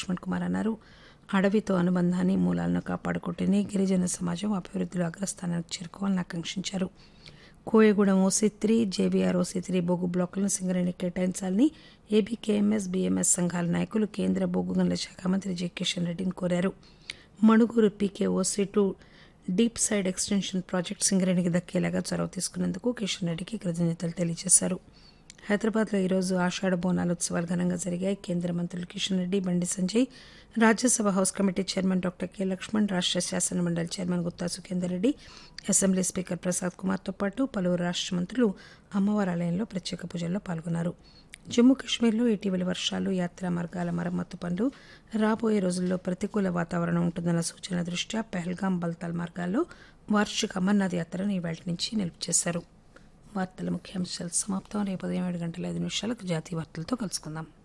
లక్ష్మణ్ కుమార్ అన్నారు అడవితో అనుబంధాన్ని మూలాలను కాపాడుకుంటేనే గిరిజన సమాజం అభివృద్ధిలో అగ్రస్థానానికి చేరుకోవాలని ఆకాంక్షించారు Koyagudem OC three JVR OC three బొగ్గు బ్లాకులను సింగరేణి కేటాయించాలని ఏబీకేఎంఎస్ బీఎంఎస్ సంఘాల నాయకులు కేంద్ర బొగ్గు గనుల శాఖ మంత్రి జి కిషన్ రెడ్డిని కోరారు Manuguru PK OC two deep side extension project సింగరేణికి దక్కేలాగా చొరవ తీసుకున్నందుకు కిషన్ రెడ్డికి కృతజ్ఞతలు తెలియజేశారు హైదరాబాద్లో ఈరోజు ఆషాఢ బోనాలు ఉత్సవాలు ఘనంగా జరిగాయి కేంద్ర మంత్రులు Kishan Reddy Bandi Sanjay Rajya Sabha house committee chairman doctor K Lakshman రాష్ట్ర శాసన మండలి chairman Gutta Sukhender Reddy assembly speaker Prasad కుమార్తో పాటు పలువురు రాష్ట్ర మంత్రులు అమ్మవారి ఆలయంలో ప్రత్యేక పూజల్లో పాల్గొన్నారు జమ్మూ కాశ్మీర్లో ఇటీవలి వర్షాలు యాత్రా మార్గాల మరమ్మతు పనులు రాబోయే రోజుల్లో ప్రతికూల వాతావరణం ఉంటుందన్న సూచనల దృష్ట్యా పెహల్గాం బల్తాల్ మార్గాల్లో వార్షిక అమర్నాథ్ యాత్రను ఇవాళ నుంచి నిలుపు చేశారు వార్తల ముఖ్యాంశాలు సమాప్తం రేపు ఉదయం ఏడు గంటల ఐదు నిమిషాలకు జాతీయ వార్తలతో కలుసుకుందాం